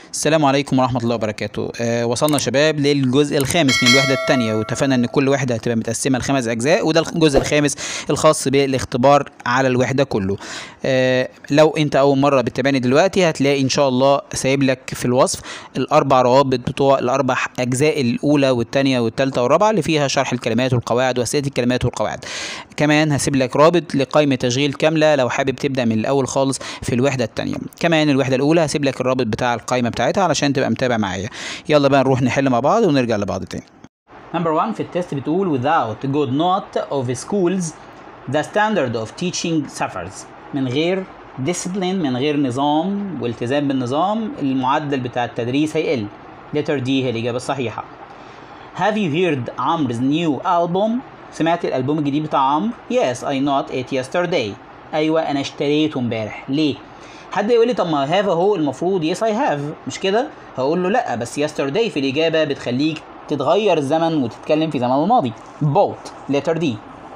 السلام عليكم ورحمة الله وبركاته آه وصلنا يا شباب للجزء الخامس من الوحدة الثانية واتفقنا ان كل وحدة هتبقى متقسمة لخمس اجزاء وده الجزء الخامس الخاص بالاختبار على الوحدة كله آه لو انت اول مرة بتتابعني دلوقتي هتلاقي ان شاء الله سايب لك في الوصف الاربع روابط بتوع الاربع اجزاء الاولى والثانية والثالثة والرابعة اللي فيها شرح الكلمات والقواعد واسئلة الكلمات والقواعد كمان هسيب لك رابط لقائمة تشغيل كاملة لو حابب تبدأ من الاول خالص في الوحدة الثانية كمان الوحدة الاولى هسيب لك الرابط بتاع القائمة بتاعتها علشان تبقى متابع معايا يلا بقى نروح نحل مع بعض ونرجع لبعض تاني Number one في التست بتقول without good note of schools the standard of teaching suffers من غير discipline من غير نظام والتزام بالنظام المعدل بتاع التدريس هيقل letter D هي الإجابة الصحيحة Have you heard عمرو's new album سمعت الألبوم الجديد بتاع عمرو Yes I not it yesterday أيوة أنا اشتريته امبارح ليه حد يقول لي طب ما هاف اهو المفروض يس اي هاف مش كده هقول له لا بس يسترداي في الاجابه بتخليك تتغير الزمن وتتكلم في زمن الماضي بوت لتر دي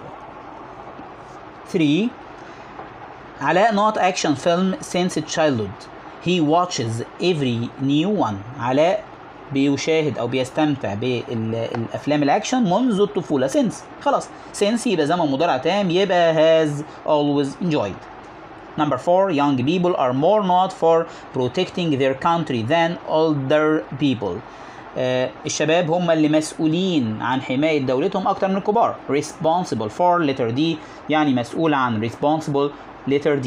3 علاء not action film since childhood he watches every new one علاء بيشاهد او بيستمتع بالافلام الاكشن منذ الطفوله since خلاص since يبقى زمن مضارع تام يبقى has always enjoyed Number four, young people are more not for protecting their country than older people. آه الشباب هم اللي مسؤولين عن حماية دولتهم أكتر من الكبار. Responsible for letter D يعني مسؤول عن responsible letter D.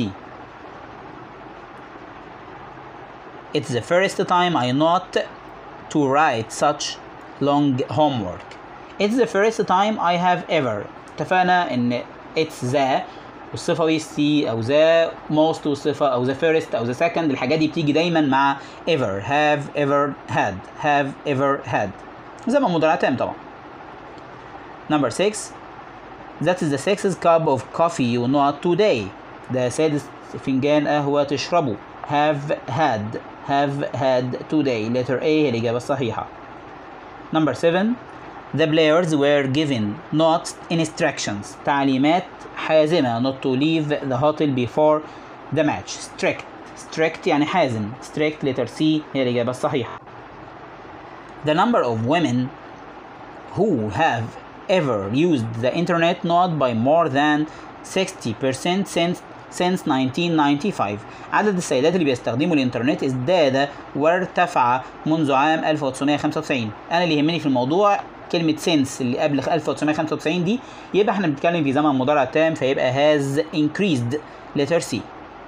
It's the first time I not to write such long homework. It's the first time I have ever. اتفقنا إن it's the والصفه وي سي او ذا موست والصفه او ذا فيرست او ذا سكند الحاجات دي بتيجي دايما مع ever have ever had have ever had زي ما مضارع تام طبعا number 6 that is the sixth cup of coffee you not today ده سادس فنجان قهوة تشربه have had have had today letter A هي الإجابة الصحيحة number 7 The players were given not instructions تعليمات حازمة not to leave the hotel before the match strict strict يعني حازم strict letter C هي الإجابة الصحيحة The number of women who have ever used the internet not by more than 60% since since 1995 عدد السيدات اللي بيستخدموا الانترنت ازداد وارتفع منذ عام 1995 انا اللي يهمني في الموضوع كلمة سينس اللي قبل 1995 دي يبقى احنا بنتكلم في زمن مضارع تام فيبقى has increased letter C.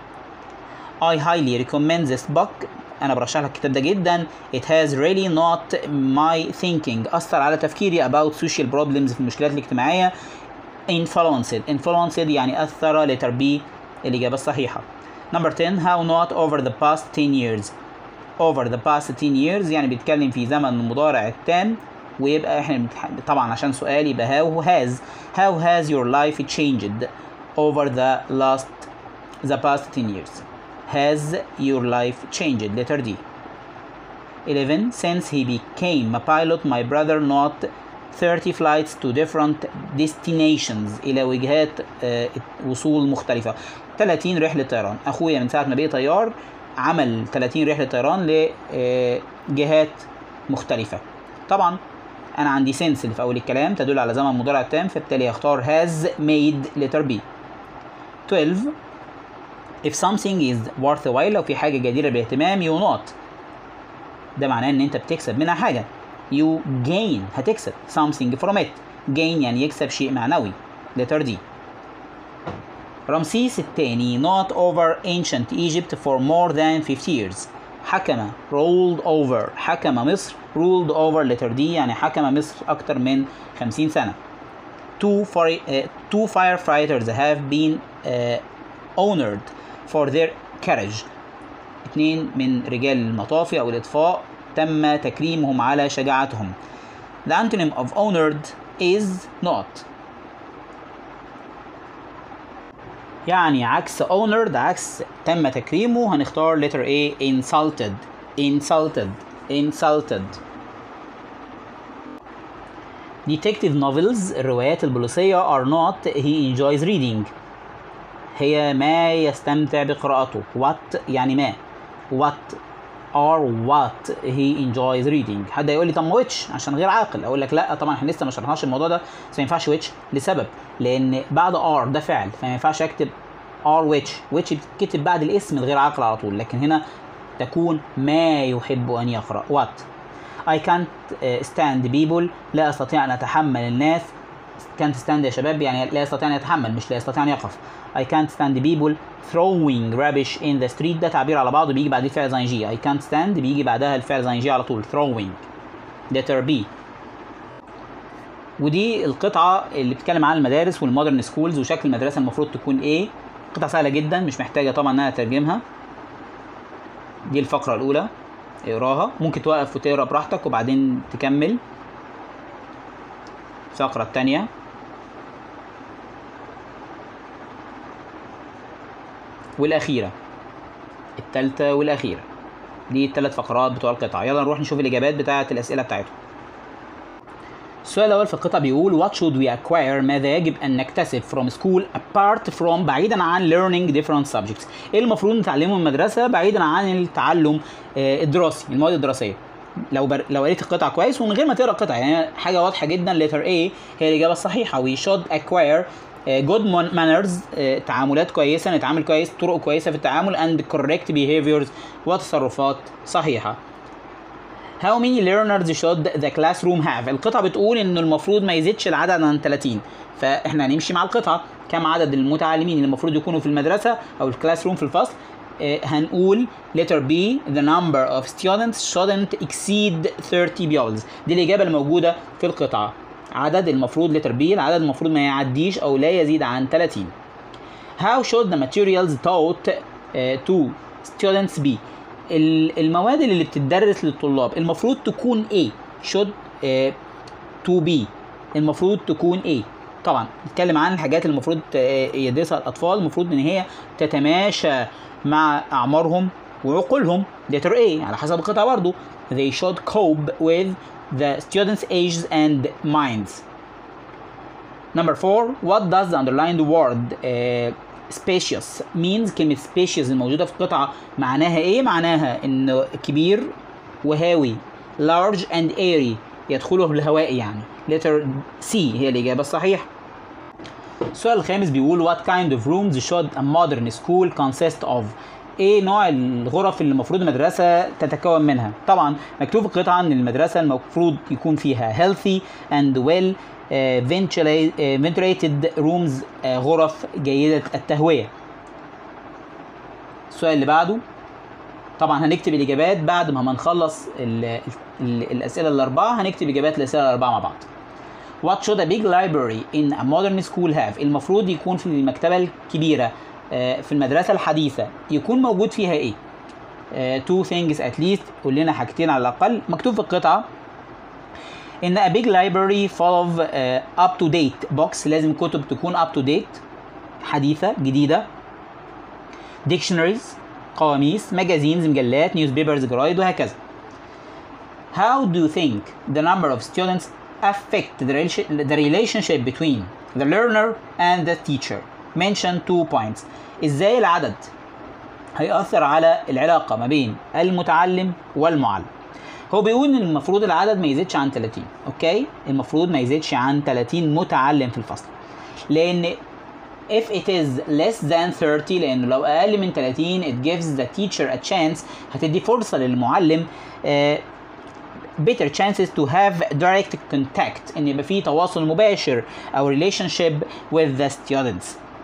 I highly recommend this book انا برشح لك الكتاب ده جدا it has really not my thinking اثر على تفكيري about social problems في المشكلات الاجتماعية influenced influenced يعني اثر letter B الإجابة الصحيحة. Number 10 how not over the past 10 years over the past 10 years يعني بيتكلم في زمن المضارع التام ويبقى احنا طبعا عشان سؤال يبقى how has how has your life changed over the last the past 10 years has your life changed letter D 11 since he became a pilot my brother not 30 flights to different destinations الى وجهات آه وصول مختلفة 30 رحلة طيران اخويا من ساعة ما بقي طيار عمل 30 رحلة طيران لجهات مختلفة طبعا انا عندي سنس اللي في اول الكلام تدل على زمن مضارع تام فبالتالي هختار has made letter B 12 if something is worthwhile لو في حاجة جديرة بالاهتمام you not ده معناه ان انت بتكسب منها حاجة you gain هتكسب something from it gain يعني يكسب شيء معنوي letter D رمسيس الثاني not over ancient Egypt for more than 50 years حكم ruled over حكم مصر ruled over letter D يعني حكم مصر أكتر من 50 سنة two, fire, uh, two firefighters have been uh, honored for their courage اتنين من رجال المطافي أو الإطفاء تم تكريمهم على شجاعتهم The antonym of honored is not يعني عكس honored عكس تم تكريمه هنختار letter A insulted insulted insulted Detective novels الروايات البوليسية are not he enjoys reading هي ما يستمتع بقراءته what يعني ما what are what he enjoys reading حد يقول لي طب ما which عشان غير عاقل اقول لك لا طبعا احنا لسه ما شرحناش الموضوع ده بس ما ينفعش which لسبب لان بعد are ده فعل فما ينفعش اكتب are which which بتتكتب بعد الاسم الغير عاقل على طول لكن هنا تكون ما يحب ان يقرا what I can't uh, stand people لا استطيع ان اتحمل الناس can't stand يا شباب يعني لا يستطيع ان يتحمل مش لا يستطيع ان يقف I can't stand people throwing rubbish in the street ده تعبير على بعضه بيجي بعد الفعل زي جي I can't stand بيجي بعدها الفعل زي جي على طول throwing letter B ودي القطعة اللي بتتكلم عن المدارس والمودرن سكولز وشكل المدرسة المفروض تكون ايه قطعة سهلة جدا مش محتاجة طبعا ان انا اترجمها دي الفقرة الأولى اقراها ممكن توقف وتقرا براحتك وبعدين تكمل الفقرة التانية والأخيرة التالتة والأخيرة دي التلات فقرات بتوع القطعة يلا نروح نشوف الإجابات بتاعة الأسئلة بتاعتهم السؤال الأول في القطعة بيقول what should we acquire ماذا يجب أن نكتسب from school apart from بعيدا عن learning different subjects إيه المفروض نتعلمه من المدرسة بعيدا عن التعلم آه، الدراسي المواد الدراسية لو بر... لو قريت القطعة كويس ومن غير ما تقرا القطعة يعني حاجة واضحة جدا letter A هي الإجابة الصحيحة we should acquire آه، good mon- manners آه، تعاملات كويسة نتعامل كويس طرق كويسة في التعامل and correct behaviors وتصرفات صحيحة How many learners should the classroom have؟ القطعة بتقول إن المفروض ما يزيدش العدد عن 30 فإحنا هنمشي مع القطعة كم عدد المتعلمين اللي المفروض يكونوا في المدرسة أو الكلاس روم في الفصل آه، هنقول letter B the number of students shouldn't exceed 30 pupils دي الإجابة الموجودة في القطعة عدد المفروض letter B العدد المفروض ما يعديش أو لا يزيد عن 30 How should the materials taught uh, to students be؟ ال- المواد اللي بتدرس للطلاب المفروض تكون ايه؟ should uh, to be المفروض تكون ايه؟ طبعا نتكلم عن الحاجات اللي المفروض آه، يدرسها الاطفال المفروض ان هي تتماشى مع اعمارهم وعقولهم letter A على حسب القطعه برضه they should cope with the students' ages and minds Number four, what does the underlined word uh, spacious means كلمة spacious الموجودة في القطعة معناها ايه؟ معناها انه كبير وهاوي large and airy يدخله الهواء يعني letter C هي الإجابة الصحيحة السؤال الخامس بيقول what kind of rooms should a modern school consist of ايه نوع الغرف اللي المفروض المدرسة تتكون منها طبعا مكتوب في القطعة ان المدرسة المفروض يكون فيها healthy and well uh, ventilate- uh, ventilated rooms uh, غرف جيدة التهوية السؤال اللي بعده طبعا هنكتب الاجابات بعد ما نخلص ال ال الاسئله الاربعه هنكتب اجابات الاسئله الاربعه مع بعض What should a big library in a modern school have؟ المفروض يكون في المكتبة الكبيرة آه، في المدرسة الحديثة يكون موجود فيها ايه؟ آه، two things at least قول لنا حاجتين على الأقل مكتوب في القطعة إن a big library full of uh, up to date box لازم كتب تكون up to date حديثة جديدة dictionaries قواميس magazines مجلات newspapers جرايد وهكذا How do you think the number of students affect the, relation- the relationship between the learner and the teacher? Mention two points. ازاي العدد هيأثر على العلاقة ما بين المتعلم والمعلم. هو بيقول ان المفروض العدد ما يزيدش عن 30 اوكي المفروض ما يزيدش عن 30 متعلم في الفصل لان if it is less than 30 لانه لو اقل من 30 it gives the teacher a chance هتدي فرصه للمعلم آه، better chances to have direct contact ان يبقى في تواصل مباشر او relationship with the students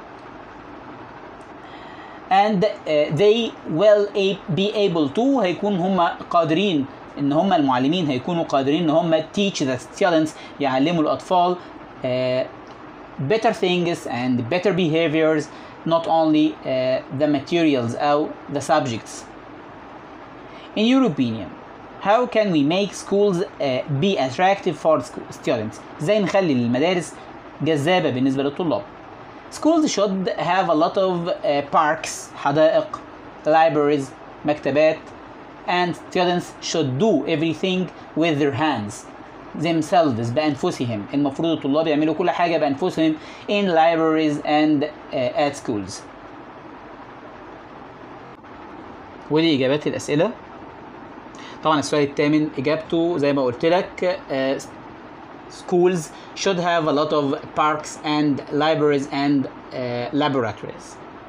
and uh, they will a- be able to هيكون هم قادرين ان هم المعلمين هيكونوا قادرين ان هم teach the students يعلموا الاطفال uh, better things and better behaviors not only uh, the materials او the subjects in your opinion how can we make schools uh, be attractive for sc- students ازاي نخلي المدارس جذابة بالنسبة للطلاب schools should have a lot of uh, parks حدائق libraries مكتبات and students should do everything with their hands themselves بأنفسهم المفروض الطلاب يعملوا كل حاجة بأنفسهم in libraries and uh, at schools ودي إجابات الأسئلة طبعا السؤال الثامن اجابته زي ما قلت لك آه، schools should have a lot of parks and libraries and uh, laboratories.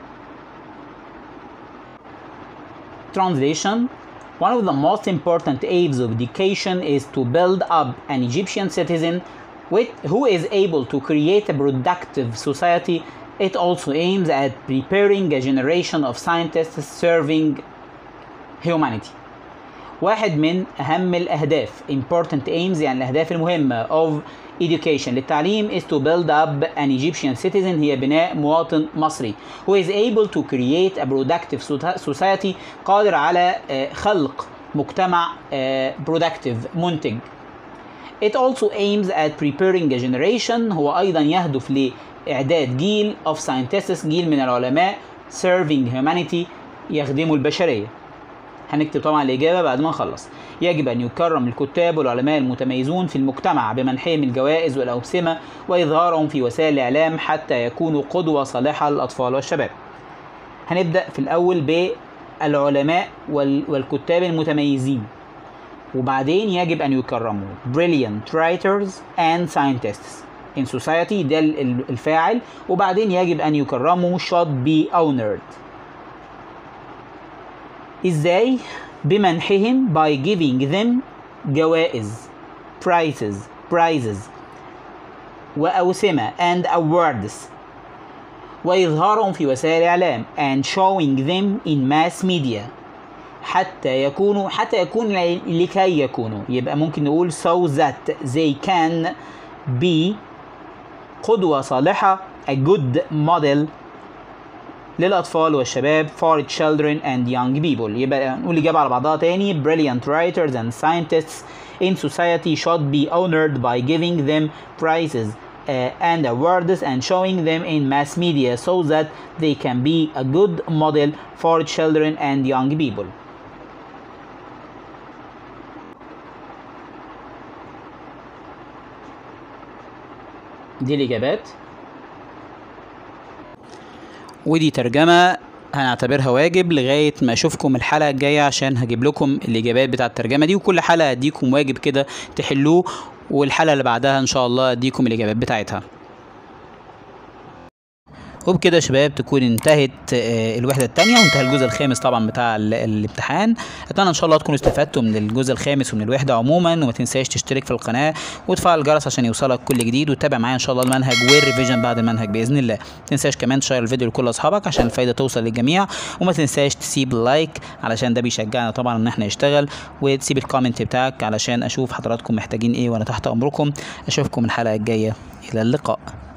Translation One of the most important aims of education is to build up an Egyptian citizen with, who is able to create a productive society. It also aims at preparing a generation of scientists serving humanity. واحد من أهم الأهداف important aims يعني الأهداف المهمة of education للتعليم is to build up an Egyptian citizen هي بناء مواطن مصري who is able to create a productive society قادر على آه، خلق مجتمع آه، productive منتج It also aims at preparing a generation هو أيضا يهدف لإعداد جيل of scientists جيل من العلماء serving humanity يخدموا البشرية هنكتب طبعا الإجابة بعد ما نخلص يجب أن يكرم الكتاب والعلماء المتميزون في المجتمع بمنحهم الجوائز والأوسمة وإظهارهم في وسائل الإعلام حتى يكونوا قدوة صالحة للأطفال والشباب هنبدأ في الأول بالعلماء وال- والكتاب المتميزين وبعدين يجب أن يكرموا brilliant writers and scientists in society ده ال- ال- الفاعل وبعدين يجب أن يكرموا should be honored ازاي بمنحهم by giving them جوائز prizes prizes وأوسمة and awards وإظهارهم في وسائل الإعلام and showing them in mass media حتى يكونوا حتى يكون لكي يكونوا يبقى ممكن نقول so that they can be قدوة صالحة a good model للأطفال والشباب for children and young people يبقى نقول الإجابة على بعضها تاني brilliant writers and scientists in society should be honored by giving them prizes uh, and awards and showing them in mass media so that they can be a good model for children and young people دي الإجابات ودي ترجمة هنعتبرها واجب لغاية ما اشوفكم الحلقة الجاية عشان هجيب لكم الاجابات بتاعة الترجمة دي وكل حلقة اديكم واجب كده تحلوه والحلقة اللي بعدها ان شاء الله اديكم الاجابات بتاعتها وبكده يا شباب تكون انتهت آه، الوحدة التانية وانتهى الجزء الخامس طبعا بتاع ال- الامتحان اتمنى ان شاء الله تكونوا استفدتوا من الجزء الخامس ومن الوحدة عموما وما تنساش تشترك في القناة وتفعل الجرس عشان يوصلك كل جديد وتتابع معايا ان شاء الله المنهج والريفيجن بعد المنهج باذن الله ما تنساش كمان تشير الفيديو لكل اصحابك عشان الفايدة توصل للجميع وما تنساش تسيب لايك علشان ده بيشجعنا طبعا ان احنا نشتغل وتسيب الكومنت بتاعك علشان اشوف حضراتكم محتاجين ايه وانا تحت امركم اشوفكم الحلقة الجاية الى اللقاء